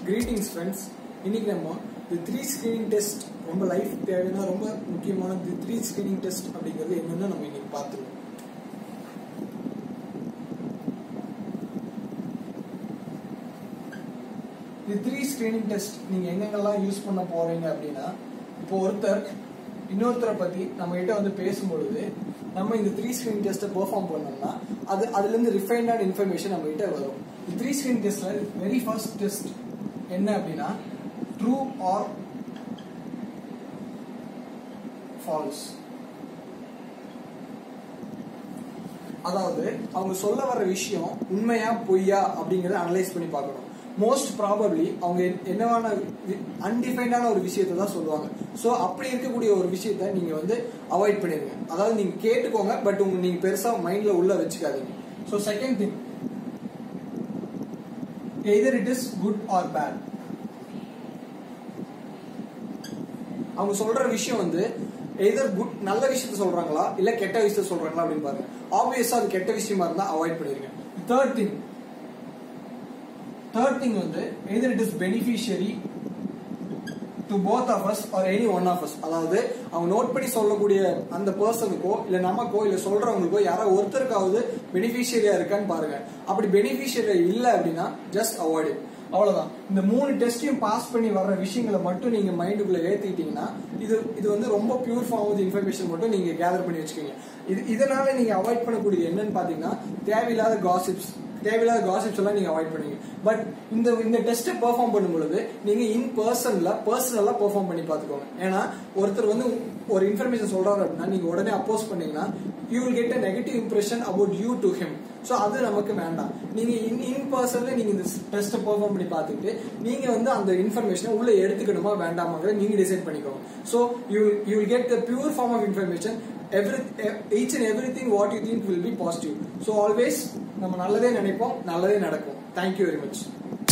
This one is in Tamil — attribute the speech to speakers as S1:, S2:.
S1: கிரீட்டிங்ஸ் ஃப்ரெண்ட்ஸ் இன்னைக்கு நம்ம தி த்ரீ ஸ்கிரீனிங் டெஸ்ட் ரொம்ப லைஃப் தேவையான ரொம்ப முக்கியமான தி த்ரீ ஸ்கிரீனிங் டெஸ்ட் அப்படிங்கிறது என்னன்னு நம்ம இன்னைக்கு பார்த்துருவோம் தி த்ரீ ஸ்கிரீனிங் டெஸ்ட் நீங்க எங்கெங்கெல்லாம் யூஸ் பண்ண போறீங்க அப்படின்னா இப்போ ஒருத்தர் இன்னொருத்தரை பத்தி நம்ம கிட்ட வந்து பேசும்பொழுது நம்ம இந்த த்ரீ ஸ்கிரீன் டெஸ்ட்டை பெர்ஃபார்ம் பண்ணோம்னா அது அதுல இருந்து ரிஃபைன்டான இன்ஃபர்மேஷன் நம்ம கிட்ட வரும் இந்த த்ரீ ஸ்கிரீன் டெஸ்ட்ல வெரி ஃபர்ஸ்ட் டெஸ்ட் என்ன அப்படின்னா ட்ரூ ஆர் ஃபால்ஸ் அதாவது அவங்க சொல்ல வர விஷயம் உண்மையா பொய்யா அப்படிங்கறத அனலைஸ் பண்ணி பார்க்கணும் மோஸ்ட் ப்ராபப்ளி அவங்க என்னவான அன்டிஃபைன்டான ஒரு விஷயத்தை தான் சொல்லுவாங்க ஸோ அப்படி இருக்கக்கூடிய ஒரு விஷயத்த நீங்க வந்து அவாய்ட் பண்ணிருங்க அதாவது நீங்க கேட்டுக்கோங்க பட் உங்க நீங்க பெருசா மைண்ட்ல உள்ள வச்சுக்காதீங்க so second thing either it is good or bad அவங்க சொல்ற விஷயம் வந்து எதர் குட் நல்ல விஷயத்த சொல்றாங்களா இல்ல கெட்ட விஷயத்த சொல்றாங்களா அப்படின்னு பாருங்க ஆப்வியஸா அது கெட்ட விஷயமா இருந்தா அவாய்ட் பண்ணிருங்க தேர்ட் திங் தேர்ட் திங் வந்து either it is beneficiary to both of us or any one of us அதாவது அவங்க நோட் பண்ணி சொல்லக்கூடிய அந்த பர்சனுக்கோ இல்ல நமக்கோ இல்ல சொல்றவங்களுக்கோ யாரோ ஒருத்தருக்காவது பெனிஃபிஷியரியா இருக்கான்னு பாருங்க அப்படி பெனிஃபிஷியரியா இல்ல அப்படின்னா ஜஸ்ட் அவாய்ட் அவ்வளவுதான் இந்த மூணு டெஸ்டையும் பாஸ் பண்ணி வர்ற விஷயங்களை மட்டும் நீங்க மைண்டுக்குள்ள ஏத்திட்டீங்கன்னா இது இது வந்து ரொம்ப பியூர் ஃபார்ம் ஆஃப் இன்ஃபர்மேஷன் மட்டும் நீங்க கேதர் பண்ணி வச்சுக்கோங்க இது இதனால நீங்க அவாய்ட் பண்ணக்கூடியது என்னன்னு பாத்தீங்கன்னா தேவையில்லாத காசிப்ஸ் தேவையில்லாத காசிப்ஸ் எல்லாம் நீங்க அவாய்ட் பண்ணுவீங்க பட் இந்த இந்த டெஸ்ட்டை பெர்ஃபார்ம் பண்ணும் பொழுது நீங்க இன் பர்சன்ல பர்சனலா பெர்ஃபார்ம் பண்ணி பாத்துக்கோங்க ஏன்னா ஒருத்தர் வந்து ஒரு இன்ஃபர்மேஷன் சொல்றாரு அப்படின்னா நீங்க உடனே அப்போஸ் பண்ணீங்கன்னா you will get a negative impression about you to him so அது நமக்கு வேண்டாம் நீங்க இன் இன் பர்சன்ல நீங்க இந்த டெஸ்ட்டை பெர்ஃபார்ம் பண்ணி பார்த்துட்டு நீங்க வந்து அந்த இன்ஃபர்மேஷனை உள்ள எடுத்துக்கணுமா வேண்டாமாங்கிறத நீங்க டிசைட் பண்ணிக்கோங்க so you you will get the pure form of information every each and every thing what you think will be positive so always நம்ம நல்லதே நினைப்போம் நல்லதே நடக்கும் தேங்க்யூ வெரி மச்